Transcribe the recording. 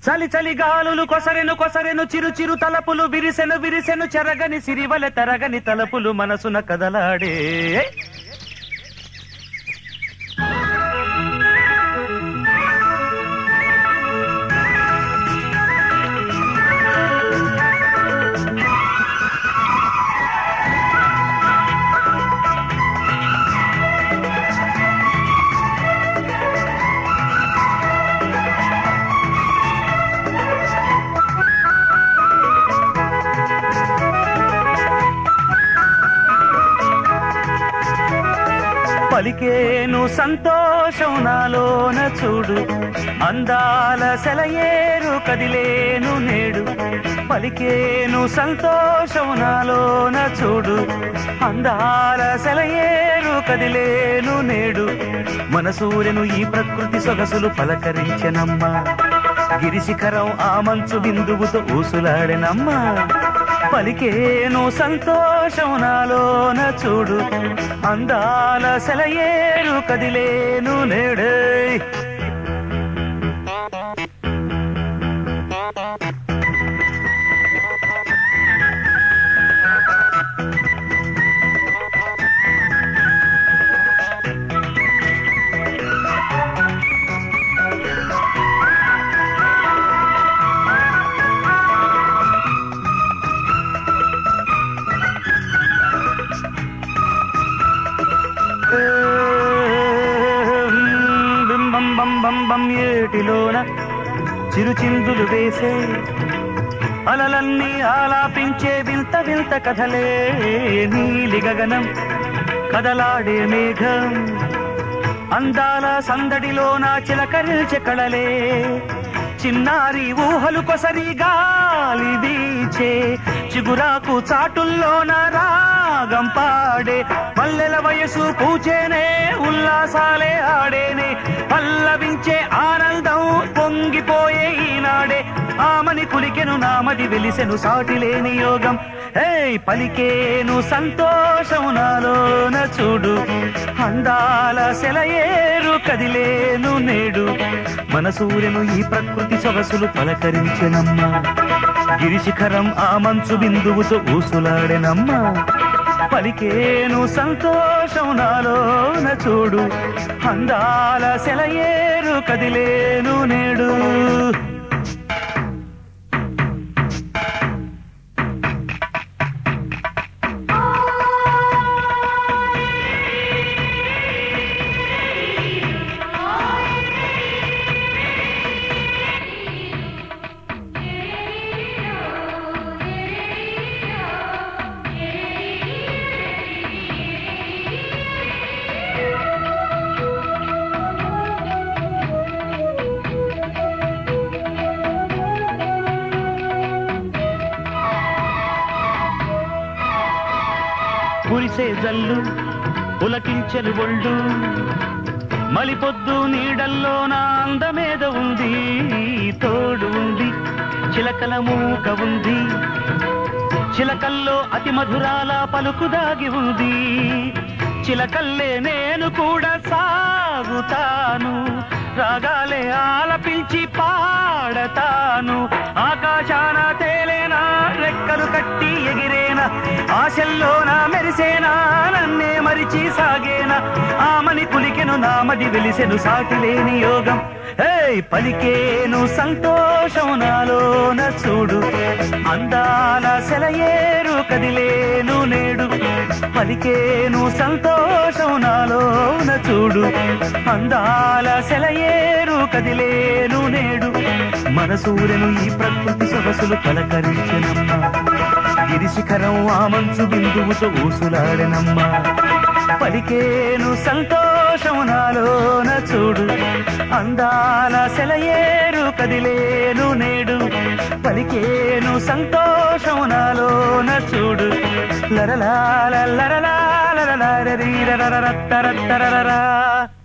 చలి చలి గాలులు కొసరెను కొసరెను చిరు చిరు తలపులు విరిసెను విరిసెను చెరగని సిరివల తరగని తలపులు మనసున కదలాడే పలికేను సంతోషం నాలోన చూడు అందాల సెలయేరు కదిలేను నేడు పలికేను సంతోషం నాలోన చూడు అందాల సెలయేరు కదిలేను నేడు మనసూరెను ఈ ప్రకృతి సొగసులు పలకరించెనమ్మా గిరిశిఖరం ఆ మంచు బిందువుతో ఊసులాడెనమ్మా పలికేను సంతోషం నాలోన చూడు అందాల సెలయేరు కదిలేను నేడే బింబం బం బం బం ఏటిలోన చిరుచిందులు వేసే అలలన్నీ ఆలాపించే వింత వింత కథలే నీలి గగనం కదలాడే మేఘం అందాల సందడిలోన చిలకరిల్చె కళలే చిన్నారి ఊహలు కొసరి గాలి వీచే చిగురాకు చాటుల్లోన రాగం పాడే పల్లెల వయసు పూచేనే ఉల్లాసాలే ఆడేనే పల్లవించే ఆనందం పొంగిపోయే ఈనాడే ఆమని కులికెను నామది వెలిసెను సాటిలేని యోగం హే పలికేను సంతోషం నాలోన చూడు అందాల సెలయేరు కదిలేను నేడు మనసూరెను ఈ ప్రకృతి సొగసులు పలకరించెనమ్మా గిరిశిఖరం ఆ మంచు బిందువుతో ఊసులాడెనమ్మా పలికేను సంతోషం నాలోన చూడు అందాల సెలయేరు కదిలేను నేడు కురిసే జల్లు పులకించెలు ఒళ్ళు మలిపొద్దు నీడల్లో నా అందమేద ఉంది తోడు ఉంది చిలకల మూక ఉంది చిలకల్లో అతి మధురాల పలుకు దాగి ఉంది చిలకల్లే నేను కూడా సాగుతాను రాగాలే ఆలపించి పాడతాను ఆకాశాన తేలేనా రెక్కలు కట్టి ఎగిరేనా ఆశల్లోనా మెరిసేనా నన్నే మరిచి సాగేనా ఆమని కులికెను నామది వెలిసెను సాటి లేని యోగం హే పలికేను సంతోషం నాలోన చూడు అందాల సెలయేరు కదిలేను నేడు పలికేను సంతోషం నాలోన చూడు అందాల సెలయేరు కదిలేను నేడు మనసూరెను ఈ ప్రకృతి సొగసులు పలకరించెనమ్మా గిరిశిఖరం ఆ మంచు బిందువుతో ఊసులాడెనమ్మా పలికేను సంతోషం నాలోన చూడు అందాల సెలయేరు కదిలేను నేడు పలికేను సంతోషం నాలోన చూడు లరలా లరలా లరలా